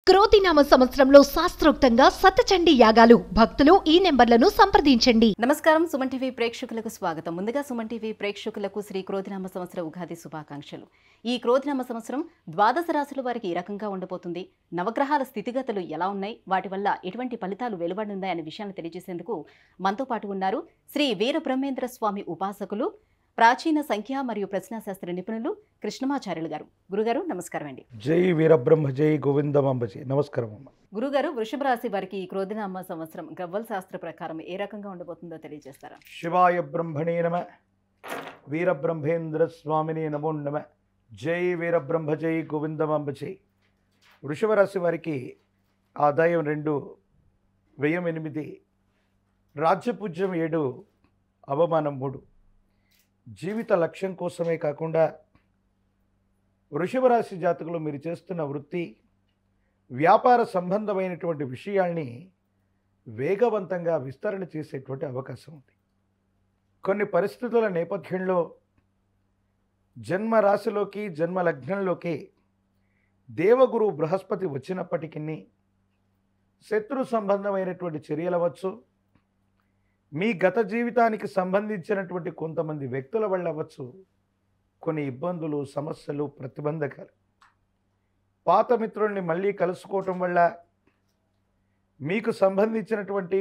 క్రోతినామ సంవత్సరంలో శాస్త్రోక్తంగా సతచండి యాగాలు భక్తులు ఈ నెంబర్లను సంప్రదించండి నమస్కారం సుమన్ టీవీ ప్రేక్షకులకు స్వాగతం ముందుగా సుమన్ టీవీ ప్రేక్షకులకు శ్రీ క్రోధినామ సంవత్సర ఉగాది శుభాకాంక్షలు ఈ క్రోధినామ సంవత్సరం ద్వాదశ రాశుల వారికి ఈ రకంగా ఉండబోతుంది నవగ్రహాల స్థితిగతులు ఎలా ఉన్నాయి వాటి వల్ల ఎటువంటి ఫలితాలు వెలువడున్నాయి అనే విషయాన్ని తెలియజేసేందుకు మనతో పాటు ఉన్నారు శ్రీ వీర బ్రహ్మేంద్ర స్వామి ఉపాసకులు ప్రాచీన సంఖ్య మరియు ప్రశ్నాశాస్త్ర నిపుణులు కృష్ణమాచార్యులు గారు గురుగారు నమస్కారం అండి జై వీరబ్రహ్మ జై గోవిందమాంబజీ నమస్కారం అమ్మ గురుగారు వృషభ రాశి వారికి ఈ క్రోధినామ సంవత్సరం గవ్వల శాస్త్ర ప్రకారం ఏ రకంగా ఉండబోతుందో తెలియజేస్తారా శివాయ బ్రహ్మణే నమ వీరబ్రహ్మేంద్ర స్వామిని నమో నమ జై వీరబ్రహ్మ జై గోవిందమాంబజీ వృషభ రాశి వారికి ఆదాయం రెండు వ్యయం ఎనిమిది రాజ్యపూజ్యం ఏడు అవమానం మూడు జీవిత లక్ష్యం కోసమే కాకుండా వృషభ రాశి జాతకులు మీరు చేస్తున్న వృత్తి వ్యాపార సంబంధమైనటువంటి విషయాల్ని వేగవంతంగా విస్తరణ చేసేటువంటి అవకాశం ఉంది కొన్ని పరిస్థితుల నేపథ్యంలో జన్మ రాశిలోకి జన్మ లగ్నంలోకి దేవగురు బృహస్పతి వచ్చినప్పటికీ శత్రు సంబంధమైనటువంటి చర్యలవచ్చు మీ గత జీవితానికి సంబంధించినటువంటి కొంతమంది వ్యక్తుల వల్ల అవ్వచ్చు కొన్ని ఇబ్బందులు సమస్యలు ప్రతిబంధకాలు పాత మిత్రుల్ని మళ్ళీ కలుసుకోవటం వల్ల మీకు సంబంధించినటువంటి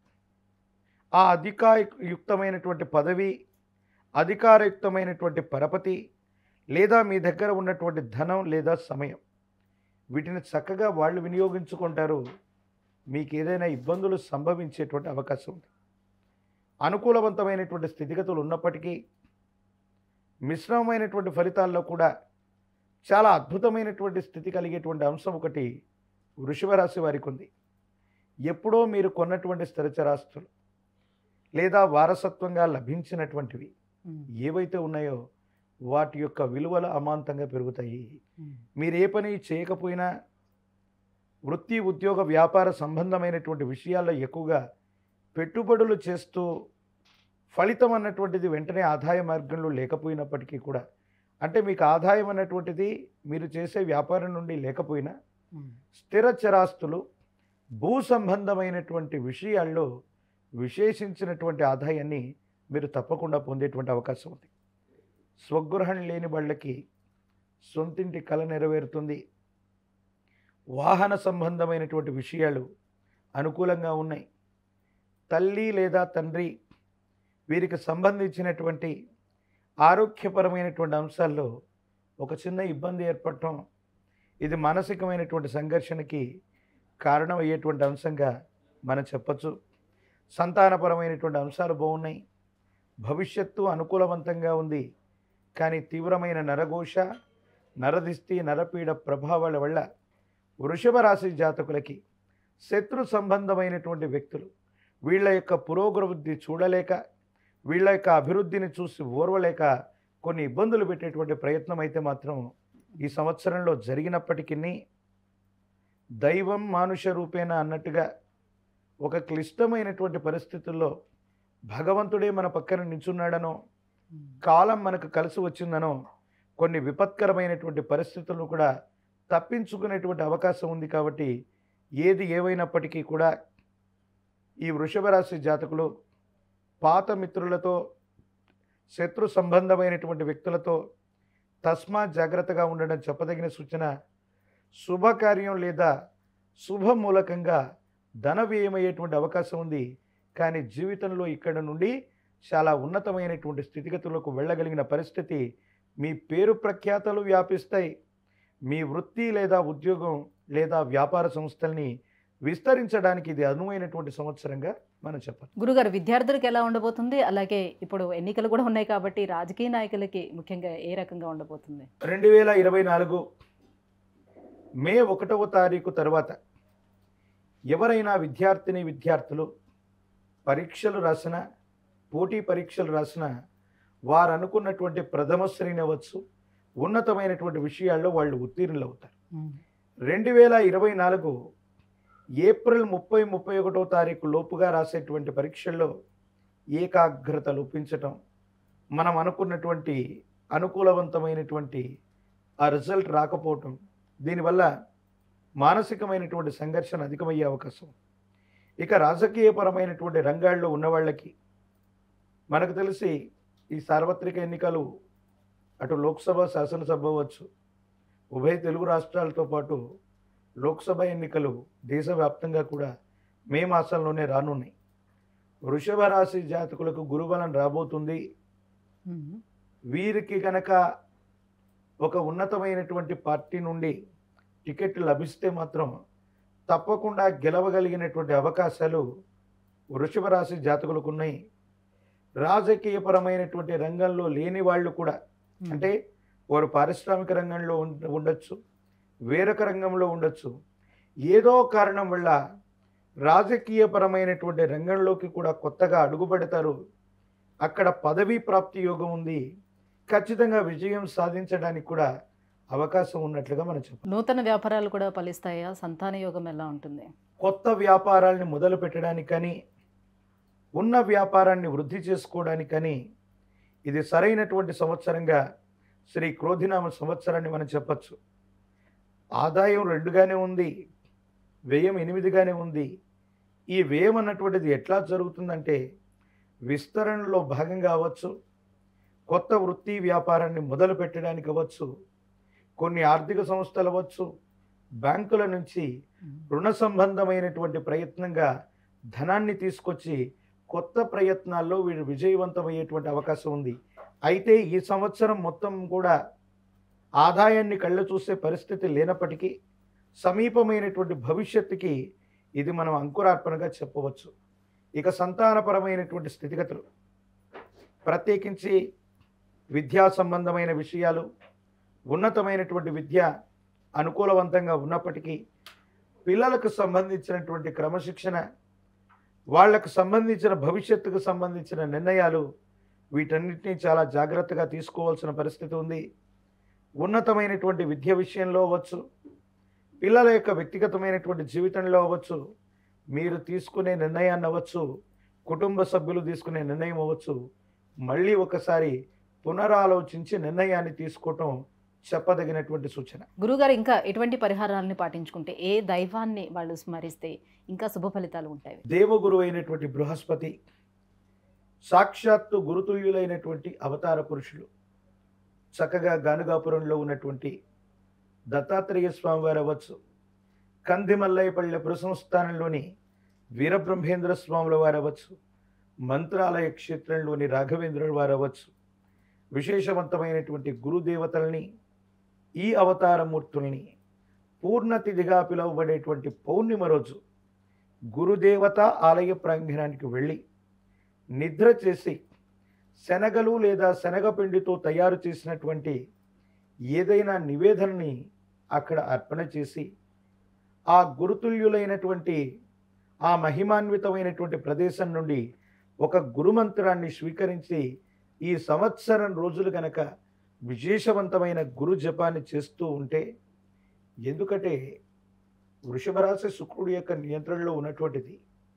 ఆ అధికారయుక్తమైనటువంటి పదవి అధికారయుక్తమైనటువంటి పరపతి లేదా మీ దగ్గర ఉన్నటువంటి ధనం లేదా సమయం వీటిని చక్కగా వాళ్ళు వినియోగించుకుంటారు మీకు ఏదైనా ఇబ్బందులు సంభవించేటువంటి అవకాశం ఉంది అనుకూలవంతమైనటువంటి స్థితిగతులు ఉన్నప్పటికీ మిశ్రమమైనటువంటి ఫలితాల్లో కూడా చాలా అద్భుతమైనటువంటి స్థితి కలిగేటువంటి అంశం ఒకటి వృషభ రాశి వారికి ఉంది ఎప్పుడో మీరు కొన్నటువంటి స్థిరచరాస్తులు లేదా వారసత్వంగా లభించినటువంటివి ఏవైతే ఉన్నాయో వాటి యొక్క విలువలు అమాంతంగా పెరుగుతాయి మీరు ఏ పని చేయకపోయినా వృత్తి ఉద్యోగ వ్యాపార సంబంధమైనటువంటి విషయాల్లో ఎక్కువగా పెట్టుబడులు చేస్తూ ఫలితం అన్నటువంటిది వెంటనే ఆదాయ మార్గంలో లేకపోయినప్పటికీ కూడా అంటే మీకు ఆదాయం అన్నటువంటిది మీరు చేసే వ్యాపారం నుండి లేకపోయినా స్థిర చరాస్తులు భూ సంబంధమైనటువంటి విషయాల్లో విశేషించినటువంటి ఆదాయాన్ని మీరు తప్పకుండా పొందేటువంటి అవకాశం ఉంది స్వగృహం లేని వాళ్ళకి సొంతింటి కళ నెరవేరుతుంది వాహన సంబంధమైనటువంటి విషయాలు అనుకూలంగా ఉన్నాయి తల్లి లేదా తండ్రి వీరికి సంబంధించినటువంటి ఆరోగ్యపరమైనటువంటి అంశాల్లో ఒక చిన్న ఇబ్బంది ఏర్పడటం ఇది మానసికమైనటువంటి సంఘర్షణకి కారణం అయ్యేటువంటి అంశంగా మనం చెప్పచ్చు సంతానపరమైనటువంటి అంశాలు బాగున్నాయి భవిష్యత్తు అనుకూలవంతంగా ఉంది కానీ తీవ్రమైన నరఘోష నరదిష్టి నరపీడ ప్రభావాల వల్ల వృషభ రాశి జాతకులకి శత్రు సంబంధమైనటువంటి వ్యక్తులు వీళ్ళ యొక్క పురోగవృద్ధి చూడలేక వీళ్ళ యొక్క అభివృద్ధిని చూసి ఓర్వలేక కొన్ని ఇబ్బందులు పెట్టేటువంటి ప్రయత్నం అయితే మాత్రం ఈ సంవత్సరంలో జరిగినప్పటికీ దైవం మానుష రూపేణ అన్నట్టుగా ఒక క్లిష్టమైనటువంటి పరిస్థితుల్లో భగవంతుడే మన పక్కన నించున్నాడనో కాలం మనకు కలిసి వచ్చిందనో కొన్ని విపత్కరమైనటువంటి పరిస్థితులను కూడా తప్పించుకునేటువంటి అవకాశం ఉంది కాబట్టి ఏది ఏవైనప్పటికీ కూడా ఈ వృషభ రాశి జాతకులు పాత మిత్రులతో శత్రు సంబంధమైనటువంటి వ్యక్తులతో తస్మా జాగ్రత్తగా ఉండడం చెప్పదగిన సూచన శుభకార్యం లేదా శుభమూలకంగా ధన వ్యయమయ్యేటువంటి అవకాశం ఉంది కానీ జీవితంలో ఇక్కడ నుండి చాలా ఉన్నతమైనటువంటి స్థితిగతులకు వెళ్ళగలిగిన పరిస్థితి మీ పేరు ప్రఖ్యాతలు వ్యాపిస్తాయి మీ వృత్తి లేదా ఉద్యోగం లేదా వ్యాపార సంస్థల్ని విస్తరించడానికి ఇది అనువైనటువంటి సంవత్సరంగా మనం చెప్పాలి గురుగారు విద్యార్థులకు ఎలా ఉండబోతుంది అలాగే ఇప్పుడు ఎన్నికలు కూడా ఉన్నాయి కాబట్టి రాజకీయ నాయకులకి ముఖ్యంగా ఏ రకంగా ఉండబోతుంది రెండు వేల ఇరవై నాలుగు మే ఒకటవ తారీఖు తర్వాత ఎవరైనా విద్యార్థిని విద్యార్థులు పరీక్షలు రాసిన పోటీ పరీక్షలు రాసిన వారు అనుకున్నటువంటి ప్రథమ శ్రేణి అవ్వచ్చు ఉన్నతమైనటువంటి విషయాల్లో వాళ్ళు ఉత్తీర్ణులు అవుతారు రెండు వేల ఇరవై నాలుగు ఏప్రిల్ ముప్పై ముప్పై ఒకటో తారీఖు లోపుగా రాసేటువంటి పరీక్షల్లో ఏకాగ్రత లోపించటం మనం అనుకున్నటువంటి అనుకూలవంతమైనటువంటి ఆ రిజల్ట్ రాకపోవటం దీనివల్ల మానసికమైనటువంటి సంఘర్షణ అధికమయ్యే అవకాశం ఇక రాజకీయపరమైనటువంటి రంగాల్లో ఉన్న వాళ్ళకి మనకు తెలిసి ఈ సార్వత్రిక ఎన్నికలు అటు లోక్సభ శాసనసభ అవ్వచ్చు ఉభయ తెలుగు రాష్ట్రాలతో పాటు లోక్సభ ఎన్నికలు దేశవ్యాప్తంగా కూడా మే మాసంలోనే రానున్నాయి వృషభ రాశి జాతకులకు గురుబలం రాబోతుంది ఉమ్. వీరికి కనుక ఒక ఉన్నతమైనటువంటి పార్టీ నుండి టికెట్ లభిస్తే మాత్రం తప్పకుండా గెలవగలిగినటువంటి అవకాశాలు వృషభ రాశి జాతకులకు ఉన్నాయి రాజకీయపరమైనటువంటి రంగంలో లేని వాళ్ళు కూడా అంటే వారు పారిశ్రామిక రంగంలో ఉండ- ఉండొచ్చు వేరొక రంగంలో ఉండొచ్చు ఏదో కారణం వల్ల రాజకీయపరమైనటువంటి రంగంలోకి కూడా కొత్తగా అడుగుపెడతారు అక్కడ పదవీ ప్రాప్తి యోగం ఉంది ఖచ్చితంగా విజయం సాధించడానికి కూడా అవకాశం ఉన్నట్లుగా మనం చెప్పాలి నూతన వ్యాపారాలు కూడా ఫలిస్తాయా సంతాన యోగం ఎలా ఉంటుంది కొత్త వ్యాపారాల్ని మొదలు పెట్టడానికి కానీ ఉన్న వ్యాపారాన్ని వృద్ధి చేసుకోవడానికి కానీ ఇది సరైనటువంటి సంవత్సరంగా శ్రీ క్రోధినామ సంవత్సరాన్ని మనం చెప్పచ్చు ఆదాయం రెండుగానే ఉంది వ్యయం ఎనిమిదిగానే ఉంది ఈ వ్యయం అన్నటువంటిది ఎట్లా జరుగుతుందంటే విస్తరణలో భాగంగా అవ్వచ్చు కొత్త వృత్తి వ్యాపారాన్ని మొదలు పెట్టడానికి అవ్వచ్చు కొన్ని ఆర్థిక సంస్థలు అవ్వచ్చు బ్యాంకుల నుంచి రుణ సంబంధమైనటువంటి ప్రయత్నంగా ధనాన్ని తీసుకొచ్చి కొత్త ప్రయత్నాల్లో వీరు విజయవంతమయ్యేటువంటి అవకాశం ఉంది అయితే ఈ సంవత్సరం మొత్తం కూడా ఆదాయాన్ని కళ్ళు చూసే పరిస్థితి లేనప్పటికీ సమీపమైనటువంటి భవిష్యత్తుకి ఇది మనం అంకురార్పణగా చెప్పవచ్చు ఇక సంతానపరమైనటువంటి స్థితిగతులు ప్రత్యేకించి విద్యా సంబంధమైన విషయాలు ఉన్నతమైనటువంటి విద్య అనుకూలవంతంగా ఉన్నప్పటికీ పిల్లలకు సంబంధించినటువంటి క్రమశిక్షణ వాళ్లకు సంబంధించిన భవిష్యత్తుకు సంబంధించిన నిర్ణయాలు వీటన్నిటినీ చాలా జాగ్రత్తగా తీసుకోవాల్సిన పరిస్థితి ఉంది ఉన్నతమైనటువంటి విద్య విషయంలో అవ్వచ్చు పిల్లల యొక్క వ్యక్తిగతమైనటువంటి జీవితంలో అవ్వచ్చు మీరు తీసుకునే నిర్ణయాన్ని అవ్వచ్చు కుటుంబ సభ్యులు తీసుకునే నిర్ణయం అవ్వచ్చు మళ్ళీ ఒకసారి పునరాలోచించి నిర్ణయాన్ని తీసుకోవటం చెప్పదగినటువంటి సూచన గురుగారు ఇంకా ఎటువంటి పరిహారాలను పాటించుకుంటే ఏ దైవాన్ని వాళ్ళు స్మరిస్తే ఇంకా శుభ ఫలితాలు ఉంటాయి దేవగురు అయినటువంటి బృహస్పతి సాక్షాత్తు గురుతుల్యులైనటువంటి అవతార పురుషులు చక్కగా గానుగాపురంలో ఉన్నటువంటి దత్తాత్రేయ స్వామి వారు అవ్వచ్చు కందిమల్లయ్యపల్లె పురసంస్థానంలోని వీరబ్రహ్మేంద్ర స్వాముల వారు అవ్వచ్చు మంత్రాలయ క్షేత్రంలోని రాఘవేంద్రుల వారు అవ్వచ్చు విశేషవంతమైనటువంటి గురుదేవతల్ని ఈ అవతారమూర్తుల్ని పూర్ణతిథిగా పిలువబడేటువంటి పౌర్ణిమ రోజు గురుదేవత ఆలయ ప్రాంగణానికి వెళ్ళి నిద్ర చేసి శనగలు లేదా శనగపిండితో తయారు చేసినటువంటి ఏదైనా నివేదనని అక్కడ అర్పణ చేసి ఆ గురుతుల్యులైనటువంటి ఆ మహిమాన్వితమైనటువంటి ప్రదేశం నుండి ఒక గురుమంత్రాన్ని స్వీకరించి ఈ సంవత్సరం రోజులు గనక విశేషవంతమైన గురు జపాన్ని చేస్తూ ఉంటే ఎందుకంటే వృషభ రాశి శుక్రుడి యొక్క నియంత్రణలో ఉన్నటువంటిది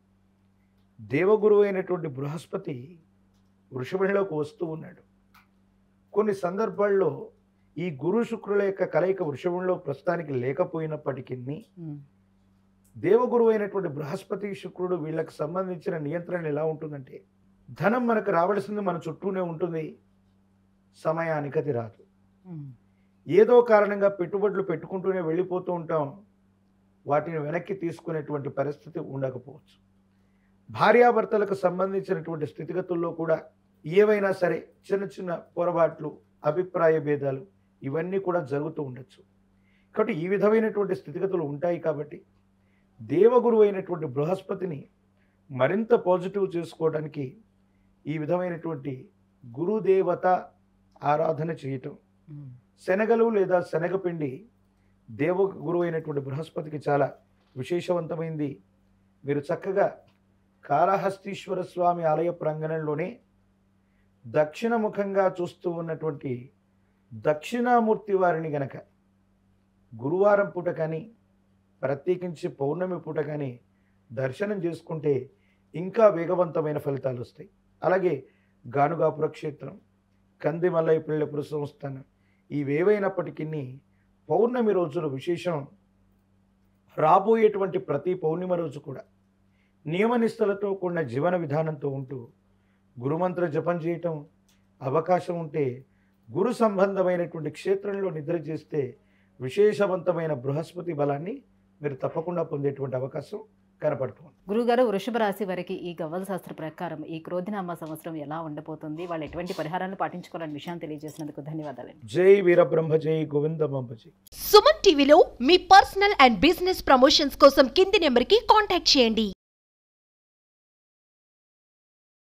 దేవగురువు అయినటువంటి బృహస్పతి వృషభంలోకి వస్తూ ఉన్నాడు కొన్ని సందర్భాల్లో ఈ గురు శుక్రుల యొక్క కలయిక వృషభంలో ప్రస్తుతానికి లేకపోయినప్పటికీ ఉమ్. దేవగురువు అయినటువంటి బృహస్పతి శుక్రుడు వీళ్ళకి సంబంధించిన నియంత్రణ ఎలా ఉంటుందంటే ధనం మనకు రావలసింది మన చుట్టూనే ఉంటుంది సమయానికి అది రాదు ఉమ్. ఏదో కారణంగా పెట్టుబడులు పెట్టుకుంటూనే వెళ్ళిపోతూ ఉంటాం వాటిని వెనక్కి తీసుకునేటువంటి పరిస్థితి ఉండకపోవచ్చు భార్యాభర్తలకు సంబంధించినటువంటి స్థితిగతుల్లో కూడా ఏవైనా సరే చిన్న చిన్న పొరపాట్లు అభిప్రాయ భేదాలు ఇవన్నీ కూడా జరుగుతూ ఉండొచ్చు కాబట్టి ఈ విధమైనటువంటి స్థితిగతులు ఉంటాయి కాబట్టి దేవగురు అయినటువంటి బృహస్పతిని మరింత పాజిటివ్ చేసుకోవడానికి ఈ విధమైనటువంటి గురుదేవత ఆరాధన చేయటం ఉమ్. శనగలు లేదా శనగపిండి దేవ గురువు అయినటువంటి బృహస్పతికి చాలా విశేషవంతమైంది మీరు చక్కగా కాళహస్తీశ్వర స్వామి ఆలయ ప్రాంగణంలోనే దక్షిణముఖంగా చూస్తూ ఉన్నటువంటి దక్షిణామూర్తి వారిని గనక గురువారం పూట కానీ ప్రత్యేకించి పౌర్ణమి పూట కానీ దర్శనం చేసుకుంటే ఇంకా వేగవంతమైన ఫలితాలు వస్తాయి అలాగే గానుగాపుర క్షేత్రం కందిమల్లైపల్లె పురసంస్థానం ఇవేవైనప్పటికీ పౌర్ణమి రోజులు విశేషం రాబోయేటువంటి ప్రతి పౌర్ణిమ రోజు కూడా నియమనిష్టలతో కూడిన జీవన విధానంతో ఉంటూ గురుమంత్ర జపం చేయటం అవకాశం ఉంటే గురు సంబంధమైనటువంటి క్షేత్రంలో నిద్ర చేస్తే విశేషవంతమైన బృహస్పతి బలాన్ని మీరు తప్పకుండా పొందేటువంటి అవకాశం కనపడుతుంది గురుగారు వృషభ రాశి వారికి ఈ గవ్వల శాస్త్ర ప్రకారం ఈ క్రోధినామ సంవత్సరం ఎలా ఉండబోతుంది వాళ్ళు ఎటువంటి పరిహారాలను పాటించుకోవాలని విషయాన్ని తెలియజేసినందుకు ధన్యవాదాలండి జై వీరబ్రహ్మ జై గోవిందమ్మ జై సుమన్ టీవీలో మీ పర్సనల్ అండ్ బిజినెస్ ప్రమోషన్స్ కోసం కింది నెంబర్కి కాంటాక్ట్ చేయండి